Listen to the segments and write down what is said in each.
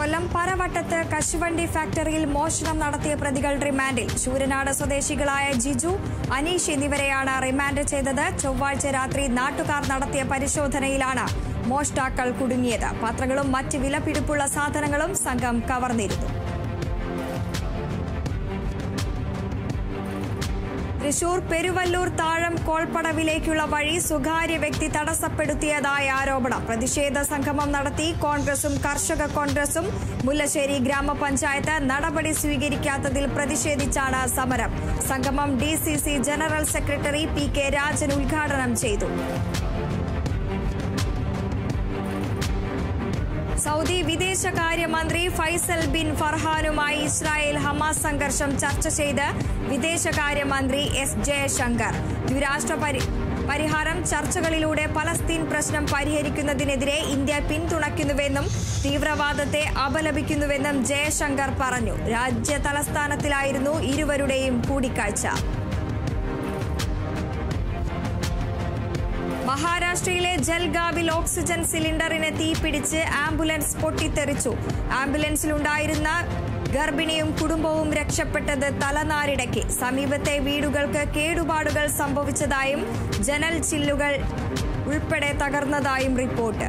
കൊല്ലം പരവട്ടത്ത് കശുവണ്ടി ഫാക്ടറിയിൽ മോഷണം നടത്തിയ പ്രതികൾ റിമാൻഡിൽ ശൂരനാട് സ്വദേശികളായ ജിജു അനീഷ് എന്നിവരെയാണ് റിമാൻഡ് ചെയ്തത് ചൊവ്വാഴ്ച രാത്രി നാട്ടുകാർ നടത്തിയ പരിശോധനയിലാണ് മോഷ്ടാക്കൾ കുടുങ്ങിയത് പാത്രങ്ങളും മറ്റ് വിലപിടിപ്പുള്ള സാധനങ്ങളും സംഘം കവർന്നിരുന്നു തൃശൂർ പെരുവല്ലൂർ താഴം കോൾപ്പടവിലേക്കുള്ള വഴി സ്വകാര്യ വ്യക്തി തടസ്സപ്പെടുത്തിയതായ ആരോപണം പ്രതിഷേധ സംഗമം നടത്തി കോൺഗ്രസും കർഷക കോൺഗ്രസും മുല്ലശ്ശേരി ഗ്രാമപഞ്ചായത്ത് നടപടി സ്വീകരിക്കാത്തതിൽ പ്രതിഷേധിച്ചാണ് സമരം സംഗമം D general secretary P K Rajan ഉദ്ഘാടനം ചെയ്തു സൗദി വിദേശകാര്യമന്ത്രി ഫൈസൽ ബിൻ ഫർഹാനുമായി ഇസ്രായേൽ ഹമാസ് സംഘർഷം ചർച്ച ചെയ്ത് വിദേശകാര്യമന്ത്രി എസ് ജയശങ്കർ ദ്വിരാഷ്ട്ര പരി പരിഹാരം ചർച്ചകളിലൂടെ പലസ്തീൻ പ്രശ്നം പരിഹരിക്കുന്നതിനെതിരെ ഇന്ത്യ പിന്തുണയ്ക്കുന്നുവെന്നും തീവ്രവാദത്തെ അപലപിക്കുന്നുവെന്നും ജയശങ്കർ പറഞ്ഞു രാജ്യ തലസ്ഥാനത്തിലായിരുന്നു ഇരുവരുടെയും കൂടിക്കാഴ്ച മഹാരാഷ്ട്രയിലെ ജൽഗാവിൽ ഓക്സിജൻ സിലിണ്ടറിന് തീപിടിച്ച് ആംബുലൻസ് പൊട്ടിത്തെറിച്ചു ആംബുലൻസിലുണ്ടായിരുന്ന ഗർഭിണിയും കുടുംബവും രക്ഷപ്പെട്ടത് തലനാരിടയ്ക്ക് സമീപത്തെ വീടുകൾക്ക് കേടുപാടുകൾ സംഭവിച്ചതായും ജനൽ ചില്ലുകൾ ഉൾപ്പെടെ തകർന്നതായും റിപ്പോർട്ട്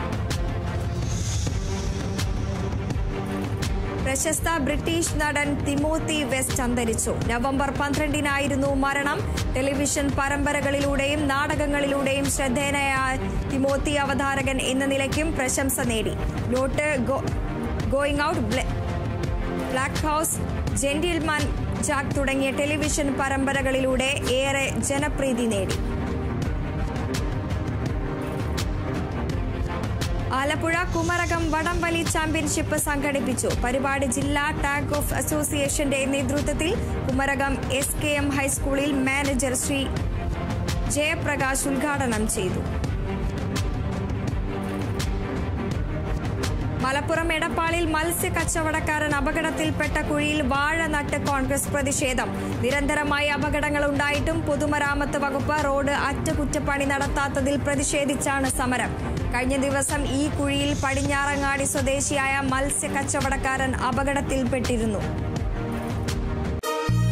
പ്രശസ്ത ബ്രിട്ടീഷ് നടൻ തിമോത്തി വെസ്റ്റ് അന്തരിച്ചു നവംബർ പന്ത്രണ്ടിനായിരുന്നു മരണം ടെലിവിഷൻ പരമ്പരകളിലൂടെയും നാടകങ്ങളിലൂടെയും ശ്രദ്ധേയനായ തിമോത്തി അവതാരകൻ എന്ന നിലയ്ക്കും പ്രശംസ നേടി not going out black house gentleman Jack തുടങ്ങിയ ടെലിവിഷൻ പരമ്പരകളിലൂടെ ഏറെ ജനപ്രീതി നേടി ആലപ്പുഴ കുമരകം വടംവലി ചാമ്പ്യൻഷിപ്പ് സംഘടിപ്പിച്ചു പരിപാടി ജില്ലാ ടാഗ് ഓഫ് അസോസിയേഷന്റെ നേതൃത്വത്തിൽ കുമരകം എസ് കെ എം ഹൈസ്കൂളിൽ മാനേജർ ശ്രീ ജയപ്രകാശ് ഉദ്ഘാടനം ചെയ്തു മലപ്പുറം എടപ്പാളിൽ മത്സ്യ കച്ചവടക്കാരൻ അപകടത്തിൽപ്പെട്ട കുഴിയിൽ വാഴ നട്ട് കോൺഗ്രസ് പ്രതിഷേധം നിരന്തരമായി അപകടങ്ങൾ ഉണ്ടായിട്ടും പൊതുമരാമത്ത് വകുപ്പ് റോഡ് അറ്റകുറ്റപ്പണി നടത്താത്തതിൽ പ്രതിഷേധിച്ചാണ് സമരം കഴിഞ്ഞ ദിവസം ഈ കുഴിയിൽ പടിഞ്ഞാറങ്ങാടി സ്വദേശിയായ മത്സ്യ കച്ചവടക്കാരൻ അപകടത്തിൽപ്പെട്ടിരുന്നു